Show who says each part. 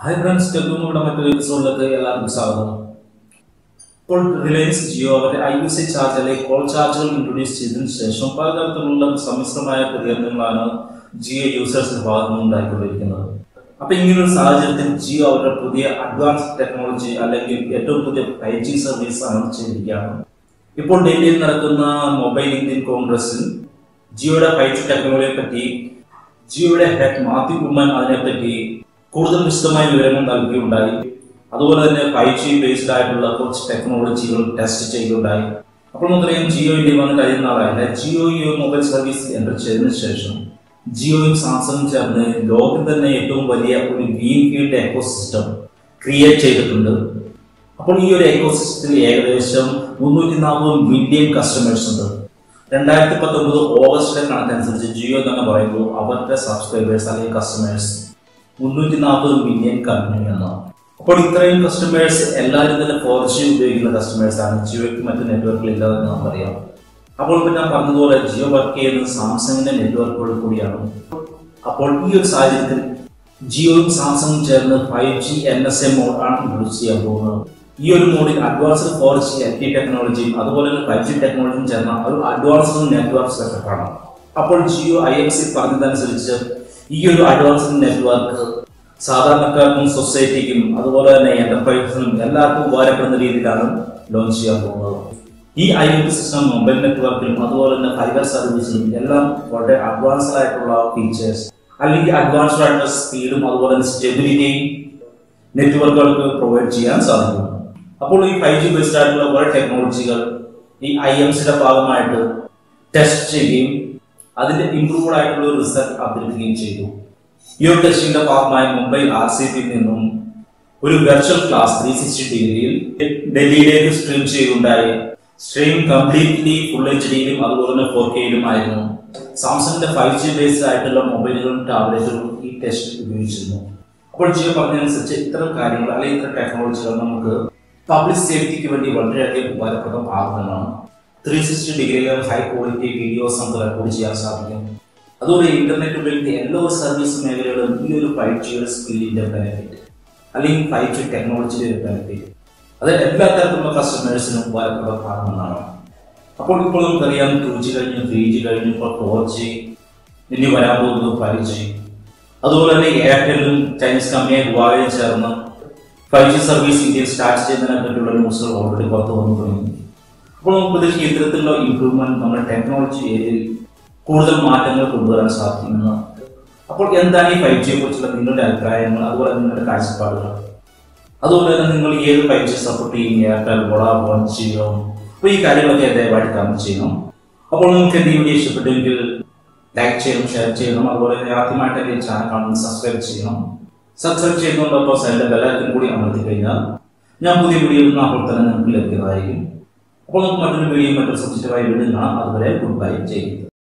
Speaker 1: hi friends ടെക്നോയുടെ മറ്റൊരു എപ്പിസോഡിലേക്ക് എല്ലാവർക്കും സ്വാഗതം ഇപ്പോൾ റിലയൻസ് ജിയോ അവരുടെ ഐ യു സി ചാർജ് അല്ലെങ്കിൽ കോൾ ചാർജുകൾ ഇൻട്രൊഡ്യൂസ് ചെയ്തതിനു ശേഷം പലതരത്തിലുള്ള സമ്മിശ്രമായ പ്രതികരണങ്ങളാണ് ജിയോ യൂസേഴ്സിന്റെ ഭാഗത്തു നിന്ന് ഉണ്ടായിക്കൊണ്ടിരിക്കുന്നത് അപ്പൊ ഇങ്ങനൊരു സാഹചര്യത്തിൽ ജിയോ അവരുടെ പുതിയ അഡ്വാൻസ് ടെക്നോളജി അല്ലെങ്കിൽ ഏറ്റവും പുതിയ ഫൈവ് ജി സർവീസ് അനൗൺസ് ചെയ്തിരിക്കുകയാണ് ഇപ്പോൾ ഡൽഹിയിൽ നടക്കുന്ന മൊബൈൽ ഇന്ത്യൻ കോൺഗ്രസിൽ ജിയോയുടെ ഫൈവ് ജി ടെക്നോളജിയെ പറ്റി ജിയോയുടെ ഹെഡ് മാത്യു കുമ്മൻ അതിനെപ്പറ്റി കൂടുതൽ വിശദമായ വിവരങ്ങൾ നൽകുകയുണ്ടായി അതുപോലെ തന്നെ ഫൈവ് ജി ബേസ്ഡ് ആയിട്ടുള്ള കുറച്ച് ടെക്നോളജികൾ ടെസ്റ്റ് ചെയ്യുകയുണ്ടായി അപ്പോൾ നമുക്കറിയാം ജിയോ ഇന്ത്യ വന്ന് കഴിയുന്ന ആളായില്ല ജിയോ ഈ ഒരു മൊബൈൽ സർവീസ് എൻ്റർ ചെയ്തതിനു ശേഷം ജിയോയും സാംസങ്ങും ചേർന്ന് ലോകത്തിൽ തന്നെ ഏറ്റവും വലിയ ഒരു ഗ്രീൻ ഫീൽഡ് എക്കോസിസ്റ്റം ക്രിയേറ്റ് ചെയ്തിട്ടുണ്ട് അപ്പോൾ ഈ ഒരു എക്കോസിസ്റ്റത്തിൽ ഏകദേശം മുന്നൂറ്റി നാൽപ്പത് മില്യൺ കസ്റ്റമേഴ്സ് ഉണ്ട് രണ്ടായിരത്തി പത്തൊമ്പത് ഓഗസ്റ്റിലെ കണക്കനുസരിച്ച് ജിയോ തന്നെ പറയുന്നു അവരുടെ സബ്സ്ക്രൈബേഴ്സ് അല്ലെങ്കിൽ കസ്റ്റമേഴ്സ് മുന്നൂറ്റി നാൽപ്പത് മില്യൺ കമ്പനി എന്നാണ് അപ്പോൾ ഇത്രയും കസ്റ്റമേഴ്സ് എല്ലാവരും തന്നെ ഫോർ ജി ഉപയോഗിക്കുന്ന കസ്റ്റമേഴ്സ് ആണ് ജിയോയ്ക്ക് മറ്റ് നെറ്റ്വർക്കിൽ ഇല്ലാതെന്ന് നമുക്കറിയാം അപ്പോൾ ഇപ്പം ഞാൻ പറഞ്ഞതുപോലെ ജിയോ വർക്ക് ചെയ്യുന്നത് സാംസങ്ങിന്റെ നെറ്റ്വർക്കുകൾ കൂടിയാണ് അപ്പോൾ ഈ ഒരു സാഹചര്യത്തിൽ ജിയോയും സാംസങ്ങും ചേർന്ന് five G N S A മോഡാണ് ഇൻട്രൊഡ്യൂസ് ചെയ്യാൻ പോകുന്നത് ഈ ഒരു മോഡിൽ advanced four G L T ടെക്നോളജിയും അതുപോലെ തന്നെ ഫൈവ് ജി ടെക്നോളജിയും ചേർന്ന ഒരു അഡ്വാൻസ്ഡ് നെറ്റ്വർക്ക് സെറ്റപ്പ് ആണ് അപ്പോൾ ജിയോ ഐ എം സി പറഞ്ഞതനുസരിച്ച് ഈ ഒരു അഡ്വാൻസ്ഡ് നെറ്റ്വർക്ക് സാധാരണക്കാർക്കും സൊസൈറ്റിക്കും അതുപോലെ തന്നെ എന്റർപ്രൈസസിനും എല്ലാവർക്കും ഉപകാരപ്പെടുന്ന രീതിയിലാണ് ലോഞ്ച് ചെയ്യാൻ പോകുന്നത് ഈ I O T system mobile നെറ്റ്വർക്കിലും അതുപോലെ തന്നെ ഫൈബർ സർവീസിലും എല്ലാം വളരെ അഡ്വാൻസ്ഡ് ആയിട്ടുള്ള ഫീച്ചേഴ്സ് അല്ലെങ്കിൽ അഡ്വാൻസ്ഡ് ആയിട്ടുള്ള സ്പീഡും അതുപോലെ തന്നെ സ്റ്റെബിലിറ്റിയും നെറ്റ്വർക്കുകൾക്ക് പ്രൊവൈഡ് ചെയ്യാൻ സാധിക്കും അപ്പോൾ ഈ ഫൈവ് ജി ബേസ്ഡ് ആയിട്ടുള്ള കുറെ ടെക്നോളജികൾ ഈ ഐ എം സിയുടെ ഭാഗമായിട്ട് ടെസ്റ്റ് ചെയ്യുകയും അതിന്റെ ഇംപ്രൂവ്ഡ് ആയിട്ടുള്ള ഒരു റിസൾട്ട് അവതരിപ്പിക്കുകയും ചെയ്തു ഈ ഒരു ടെസ്റ്റിംഗിന്റെ ഭാഗമായി മുംബൈ ആർ സി പിയിൽ നിന്നും ഒരു വെർച്വൽ ക്ലാസ് ത്രീ സിക്സ്റ്റി ഡിഗ്രിയിൽ ഡൽഹിയിലേക്ക് സ്ട്രീം ചെയ്യുകയുണ്ടായി സ്ട്രീം കംപ്ലീറ്റ്ലി ഫുൾ എച്ച് ഡിയിലും അതുപോലെ തന്നെ ഫോർ കെയിലും ആയിരുന്നു സാംസങ്ങിന്റെ ഫൈവ് ജി ബേസ്ഡ് ആയിട്ടുള്ള മൊബൈലുകളും ടാബ്ലറ്റുകളും ഈ ടെസ്റ്റ് ഉപയോഗിച്ചിരുന്നു അപ്പോൾ ജിയോ പറഞ്ഞതനുസരിച്ച് ഇത്തരം കാര്യങ്ങൾ അല്ലെങ്കിൽ ഇത്തരം ടെക്നോളജികൾ നമുക്ക് പബ്ലിക് സേഫ്റ്റിക്ക് വേണ്ടി വളരെയധികം ഉപകാരപ്രദം ആകുന്നതാണ് ത്രീ സിക്സ്റ്റി ഡിഗ്രിയിലും ഹൈ ക്വാളിറ്റി വീഡിയോസ് നമുക്ക് റെക്കോർഡ് ചെയ്യാൻ സാധിക്കും അതുപോലെ ഇന്റർനെറ്റ് ഉപയോഗിക്കുന്ന എല്ലാ സർവീസ് മേഖലകളും ഈ ഒരു ഫൈവ് ജിയുടെ സ്കില്ലിന്റെ ബെനിഫിറ്റ് അല്ലെങ്കിൽ ഫൈവ് ജി ടെക്നോളജിയുടെ ഒരു ബെനിഫിറ്റ് അത് എല്ലാ തരത്തിലുള്ള കസ്റ്റമേഴ്സിനും ഉപകാരപ്രദമാകുന്നതാണ് അപ്പോൾ ഇപ്പോൾ നമുക്കറിയാം ടു ജി കഴിഞ്ഞു ത്രീ ജി കഴിഞ്ഞു ഇപ്പോൾ ഫോർ ജി ഇനി വരാൻ പോകുന്നത് ഫൈവ് ജി അതുപോലെ തന്നെ എയർടെലും ചൈനീസ് കമ്പനിയായി ഹുവാവയും ചേർന്ന് ഫൈവ് ജി സർവീസ് ഇന്ത്യയിൽ സ്റ്റാർട്ട് ചെയ്യുന്നതിനെ പറ്റിയുള്ള ന്യൂസുകൾ ഓൾറെഡി പുറത്തു വന്നു തുടങ്ങി അപ്പോൾ നമുക്ക് പ്രതീക്ഷിക്കും ഇത്തരത്തിലുള്ള ഇമ്പ്രൂവ്മെന്റ് നമ്മുടെ ടെക്നോളജി ഏരിയയിൽ കൂടുതൽ മാറ്റങ്ങൾ കൊണ്ടുവരാൻ സാധിക്കുമെന്ന് അപ്പോൾ എന്താണ് ഈ ഫൈവ് ജിയെ കുറിച്ചുള്ള നിങ്ങളുടെ അഭിപ്രായങ്ങൾ അതുപോലെ നിങ്ങളുടെ കാഴ്ചപ്പാടുകൾ അതുപോലെ തന്നെ നിങ്ങൾ ഏത് ഫൈവ് ജി സപ്പോർട്ട് ചെയ്യും എയർടെൽ വോഡാഫോൺ ജിയോ അപ്പോൾ ഈ കാര്യങ്ങളൊക്കെ ദയവായിട്ട് കമന്റ് ചെയ്യണം അപ്പോൾ നിങ്ങൾക്ക് എന്ത് വീഡിയോ ഇഷ്ടപ്പെട്ടെങ്കിൽ ലൈക്ക് ചെയ്യണം ഷെയർ ചെയ്യണം അതുപോലെ തന്നെ ആദ്യമായിട്ട് എൻ്റെ ചാനൽ കാണുന്നത് സബ്സ്ക്രൈബ് ചെയ്യണം സബ്സ്ക്രൈബ് ചെയ്യുന്നതോടൊപ്പം സൈഡിലെ ബെല്ലൈക്കൻ കൂടി അമർത്തി കഴിഞ്ഞാൽ ഞാൻ പുതിയ വീഡിയോ ഇടുന്ന അപ്പോൾ തന്നെ നിങ്ങൾക്ക് ലഭ്യമായിരിക്കും അപ്പോൾ നമുക്ക് മറ്റൊരു വീഡിയോ മറ്റൊരു സബ്ജക്റ്റുമായി വീണ്ടും കാണാം അതുവരെ ഗുഡ് ബൈ ചെയ്യുക